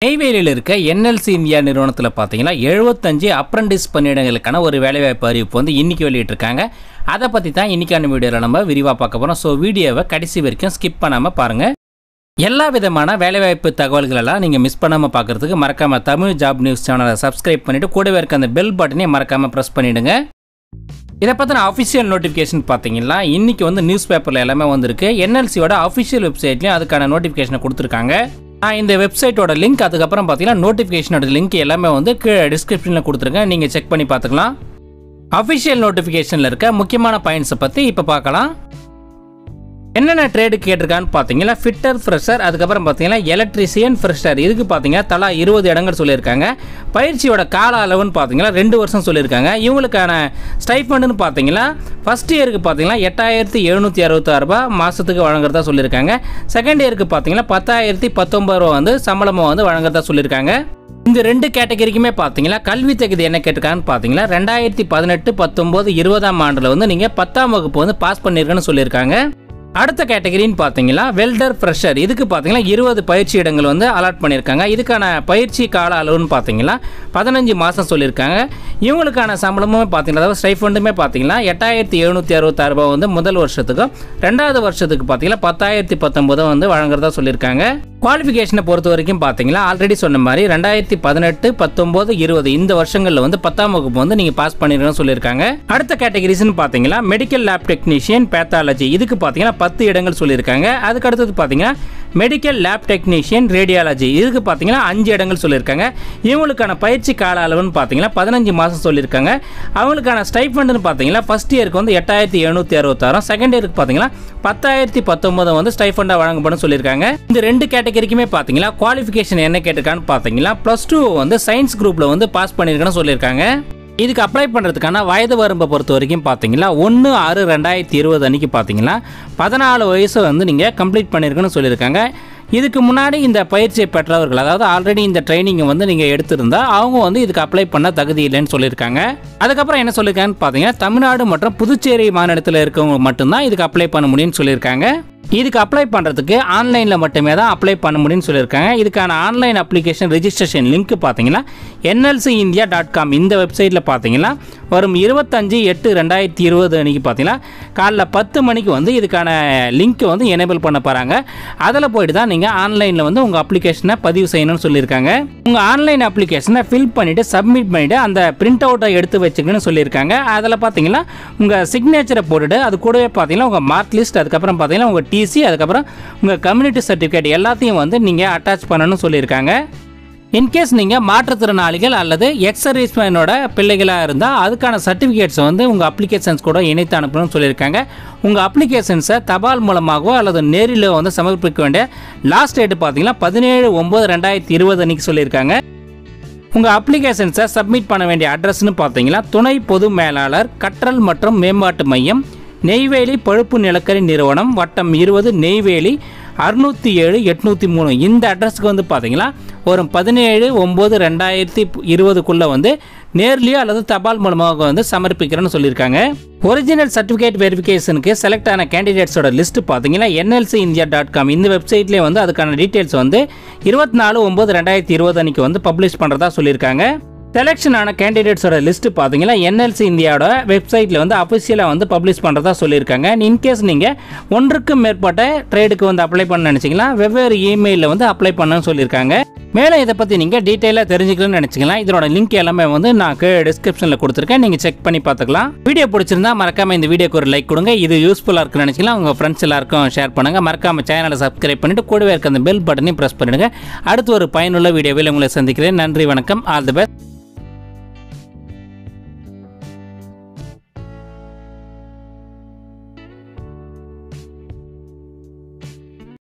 நெய்வேலியில் இருக்க NLC India நிறுவனத்தில் பார்த்தீங்கன்னா எழுபத்தஞ்சு அப்ரண்டிஸ் பணியிடங்களுக்கான ஒரு வேலைவாய்ப்பு அறிவிப்பு வந்து இன்னைக்கு வெளியிட்டிருக்காங்க அதை பற்றி தான் இன்னைக்கான வீடியோவில் நம்ம விரிவாக பார்க்க போகிறோம் ஸோ வீடியோவை கடைசி வரைக்கும் ஸ்கிப் பண்ணாமல் பாருங்கள் எல்லா விதமான வேலைவாய்ப்பு தகவல்கள் எல்லாம் நீங்கள் மிஸ் பண்ணாமல் பார்க்குறதுக்கு மறக்காமல் தமிழ் ஜாப் நியூஸ் சேனலை சப்ஸ்கிரைப் பண்ணிவிட்டு கூடவே இருக்க அந்த பெல் பட்டனையும் மறக்காமல் ப்ரெஸ் பண்ணிவிடுங்க இதை பற்றின அஃபிஷியல் நோட்டிஃபிகேஷன் பார்த்தீங்கன்னா இன்றைக்கி வந்து நியூஸ் பேப்பரில் எல்லாமே வந்திருக்கு என்எல்சியோட அஃபிஷியல் வெப்சைட்லேயும் அதுக்கான நோட்டிஃபிகேஷனை கொடுத்துருக்காங்க நான் இந்த வெப்சைட்டோட லிங்க் அதுக்கப்புறம் பார்த்தீங்கன்னா நோட்டிஃபிகேஷனோட லிங்க் எல்லாமே வந்து கீழே டிஸ்கிரிப்ஷனில் கொடுத்துருக்கேன் நீங்கள் செக் பண்ணி பார்த்துக்கலாம் அஃபிஷியல் நோட்டிஃபிகேஷனில் இருக்க முக்கியமான பாயிண்ட்ஸை பற்றி இப்போ பார்க்கலாம் என்னென்ன ட்ரேடு கேட்டிருக்கான்னு பார்த்தீங்கன்னா ஃபிட்டர் ஃப்ரெஷர் அதுக்கப்புறம் பார்த்தீங்கன்னா எலக்ட்ரிசியன் ஃப்ரெஷர் இதுக்கு பார்த்தீங்கன்னா தலா இருபது இடங்கள் சொல்லியிருக்காங்க பயிற்சியோட கால அளவுன்னு பார்த்தீங்கன்னா ரெண்டு வருஷம் சொல்லியிருக்காங்க இவங்களுக்கான ஸ்டைஃபண்டுன்னு பார்த்தீங்கன்னா ஃபஸ்ட் இயருக்கு பார்த்தீங்கன்னா எட்டாயிரத்தி எழுநூற்றி அறுபத்தாறு ரூபாய் மாதத்துக்கு வழங்குறதா சொல்லியிருக்காங்க செகண்ட் இயருக்கு பார்த்தீங்கன்னா பத்தாயிரத்தி பத்தொம்பது ரூபா வந்து சம்பளமாக வந்து வழங்குறதா சொல்லியிருக்காங்க இந்த ரெண்டு கேட்டகரிக்குமே பார்த்தீங்கன்னா கல்வி தகுதி என்ன கேட்டிருக்காங்கன்னு பார்த்தீங்கன்னா ரெண்டாயிரத்தி பதினெட்டு பத்தொம்போது இருபதாம் ஆண்டில் வந்து நீங்கள் பத்தாம் வகுப்பு வந்து பாஸ் பண்ணியிருக்கேன்னு சொல்லியிருக்காங்க அடுத்த கேட்டகரின்னு பார்த்தீங்கன்னா வெல்டர் ஃப்ரெஷர் இதுக்கு பார்த்தீங்கன்னா இருபது பயிற்சி இடங்கள் வந்து அலாட் பண்ணியிருக்காங்க இதுக்கான பயிற்சி கால அளவுன்னு பார்த்தீங்கன்னா பதினஞ்சு மாதம் சொல்லியிருக்காங்க இவங்களுக்கான சம்பளமும் பார்த்தீங்கன்னா அதாவது ஸ்டைஃபண்டுமே பார்த்தீங்கன்னா எட்டாயிரத்தி எழுநூற்றி அறுபத்தாறு ரூபாய் வந்து முதல் வருஷத்துக்கும் ரெண்டாவது வருஷத்துக்கு பார்த்தீங்கன்னா பத்தாயிரத்தி பத்தொன்பதும் வந்து வழங்குறதா சொல்லியிருக்காங்க குவாலிஃபிகேஷனை பொறுத்த வரைக்கும் பார்த்தீங்கன்னா ஆல்ரெடி சொன்ன மாதிரி ரெண்டாயிரத்தி பதினெட்டு பத்தொம்போது இருபது இந்த வருஷங்களில் வந்து பத்தாம் வகுப்பு வந்து நீங்கள் பாஸ் பண்ணிருக்கணும்னு சொல்லியிருக்காங்க அடுத்த கேட்டகரிஸ்னு பார்த்தீங்கன்னா மெடிக்கல் லேப் டெக்னீஷியன் பேத்தாலஜி இதுக்கு பார்த்தீங்கன்னா பத்து இடங்கள் சொல்லியிருக்காங்க அதுக்கு அடுத்தது பார்த்தீங்கன்னா மெடிக்கல் லேப் டெக்னீஷியன் ரேடியாலஜி இதுக்கு பார்த்தீங்கன்னா அஞ்சு இடங்கள் சொல்லியிருக்காங்க இவங்களுக்கான பயிற்சி கால அளவுன்னு பார்த்தீங்கன்னா பதினஞ்சு மாதம் சொல்லியிருக்காங்க அவங்களுக்கான ஸ்டைஃபண்டுன்னு பார்த்தீங்கன்னா ஃபஸ்ட் இயருக்கு வந்து எட்டாயிரத்தி எழுநூற்றி அறுபத்தாயிரம் செகண்ட் இயருக்கு பார்த்தீங்கன்னா பத்தாயிரத்தி பத்தொன்பது வந்து ஸ்டைஃபண்டாக வழங்கப்படும் சொல்லியிருக்காங்க இந்த ரெண்டு கேட்டகரிக்குமே பார்த்தீங்கன்னா குவாலிஃபிகேஷன் என்ன கேட்டிருக்கான்னு பார்த்தீங்கன்னா ப்ளஸ் டூ வந்து சயின்ஸ் குரூப்பில் வந்து பாஸ் பண்ணியிருக்கேன்னு சொல்லியிருக்காங்க இதுக்கு அப்ளை பண்ணுறதுக்கான வயது வரம்பை பொறுத்த வரைக்கும் பார்த்தீங்கன்னா ஒன்று ஆறு ரெண்டாயிரத்தி இருபது அன்றைக்கி பார்த்தீங்கன்னா பதினாலு வயசு வந்து நீங்கள் கம்ப்ளீட் பண்ணியிருக்குன்னு சொல்லியிருக்காங்க இதுக்கு முன்னாடி இந்த பயிற்சியை பெற்றவர்கள் அதாவது ஆல்ரெடி இந்த ட்ரைனிங்கை வந்து நீங்கள் எடுத்திருந்தா அவங்க வந்து இதுக்கு அப்ளை பண்ண தகுதி இல்லைன்னு சொல்லியிருக்காங்க அதுக்கப்புறம் என்ன சொல்லியிருக்காங்கன்னு பார்த்தீங்கன்னா தமிழ்நாடு மற்றும் புதுச்சேரி மாநிலத்தில் இருக்கவங்க மட்டும்தான் இதுக்கு அப்ளை பண்ண முடியும்னு சொல்லியிருக்காங்க இதுக்கு அப்ளை பண்ணுறதுக்கு ஆன்லைனில் மட்டுமே தான் அப்ளை பண்ண முடியும்னு சொல்லியிருக்காங்க இதுக்கான ஆன்லைன் அப்ளிகேஷன் ரெஜிஸ்ட்ரேஷன் லிங்க் பார்த்தீங்கன்னா என்எல்சி இந்தியா டாட் காம் இந்த வெப்சைட்டில் பார்த்தீங்கன்னா வரும் இருபத்தஞ்சு எட்டு ரெண்டாயிரத்தி இருபது அன்றைக்கி பார்த்தீங்கன்னா காலைல பத்து மணிக்கு வந்து இதுக்கான லிங்க் வந்து எனேபிள் பண்ண போகிறாங்க அதில் போயிட்டு தான் நீங்கள் ஆன்லைனில் வந்து உங்கள் அப்ளிகேஷனை பதிவு செய்யணும்னு சொல்லியிருக்காங்க உங்கள் ஆன்லைன் அப்ளிகேஷனை ஃபில் பண்ணிவிட்டு சப்மிட் பண்ணிவிட்டு அந்த பிரிண்ட் அவுட்டை எடுத்து வச்சுக்கணும்னு சொல்லியிருக்காங்க அதில் பார்த்தீங்கன்னா உங்கள் சிக்னேச்சரை போட்டுட்டு அது கூடவே பார்த்தீங்கன்னா உங்கள் மார்க் லிஸ்ட் அதுக்கப்புறம் பார்த்தீங்கன்னா உங்கள் டிசி அதுக்கப்புறம் உங்கள் கம்யூனிட்டி சர்டிஃபிகேட் எல்லாத்தையும் வந்து நீங்கள் அட்டாச் பண்ணணும்னு சொல்லியிருக்காங்க இன்கேஸ் நீங்கள் மாற்றுத்திறனாளிகள் அல்லது எக்ஸர்வீஸ்மேனோட பிள்ளைகளாக இருந்தால் அதுக்கான சர்டிஃபிகேட்ஸை வந்து உங்கள் அப்ளிகேஷன்ஸ் கூட இணைத்து அனுப்பணும்னு சொல்லியிருக்காங்க உங்கள் அப்ளிகேஷன்ஸை தபால் மூலமாகவோ அல்லது நேரில் வந்து சமர்ப்பிக்க வேண்டிய லாஸ்ட் டேட்டு பார்த்தீங்கன்னா பதினேழு ஒம்பது ரெண்டாயிரத்தி இருபது அன்றைக்கி சொல்லியிருக்காங்க உங்கள் அப்ளிகேஷன்ஸை சப்மிட் பண்ண வேண்டிய அட்ரஸ்னு பார்த்தீங்கன்னா துணை பொது மேலாளர் கற்றல் மற்றும் மேம்பாட்டு மையம் நெய்வேலி பழுப்பு நிலக்கரி நிறுவனம் வட்டம் இருபது நெய்வேலி அறுநூற்றி ஏழு எட்நூற்றி மூணு இந்த அட்ரஸ்க்கு வந்து பார்த்தீங்கன்னா ஒரு பதினேழு ஒம்பது ரெண்டாயிரத்தி இருபதுக்குள்ளே வந்து நேர்லேயோ அல்லது தபால் மூலமாக வந்து சமர்ப்பிக்கிறேன்னு சொல்லியிருக்காங்க ஒரிஜினல் சர்டிஃபிகேட் வெரிஃபிகேஷனுக்கு செலக்ட் ஆன கேண்டிடேட்ஸோட லிஸ்ட் பார்த்தீங்கன்னா என்எல்சி இந்தியா டாட் காம் இந்த வெப்சைட்லேயே வந்து அதுக்கான டீட்டெயில்ஸ் வந்து இருபத்தி நாலு ஒம்பது ரெண்டாயிரத்தி இருபது அன்றைக்கி வந்து பப்ளிஷ் பண்ணுறதா சொல்லியிருக்காங்க செலெக்ஷன் ஆன கேண்டிடேட்ஸோட லிஸ்ட் பார்த்தீங்கன்னா என்எல்சி இந்தியாவோட வெப்சைட்டில் வந்து அஃபிஷியலாக வந்து பப்ளிஷ் பண்ணுறதா சொல்லியிருக்காங்க இன்கேஸ் நீங்கள் ஒன்றுக்கும் மேற்பட்ட ட்ரேடுக்கு வந்து அப்ளை பண்ண நினச்சிங்கன்னா வெவ்வேறு இமெயிலில் வந்து அப்ளை பண்ணணும்னு சொல்லியிருக்காங்க மேலே இதை பற்றி நீங்கள் டீட்டெயிலாக தெரிஞ்சுக்கணும்னு நினச்சிக்கலாம் இதோட லிங்க் எல்லாமே வந்து நான் கீழே டிஸ்கிரிப்ஷனில் கொடுத்துருக்கேன் நீங்கள் செக் பண்ணி பார்த்துக்கலாம் வீடியோ பிடிச்சிருந்தா மறக்காமல் இந்த வீடியோக்கு ஒரு லைக் கொடுங்க இது யூஸ்ஃபுல்லாக இருக்குன்னு நினச்சிக்கலாம் உங்கள் ஃப்ரெண்ட்ஸ் எல்லாருக்கும் ஷேர் பண்ணுங்கள் மறக்காமல் சேனலை சப்ஸ்கிரைப் பண்ணிவிட்டு கூடவே இருக்க அந்த பெல் பட்டனையும் ப்ரெஸ் பண்ணிடுங்க அடுத்து ஒரு பயனுள்ள வீடியோவில் உங்களை சந்திக்கிறேன் நன்றி வணக்கம் ஆல் தி பெஸ்ட்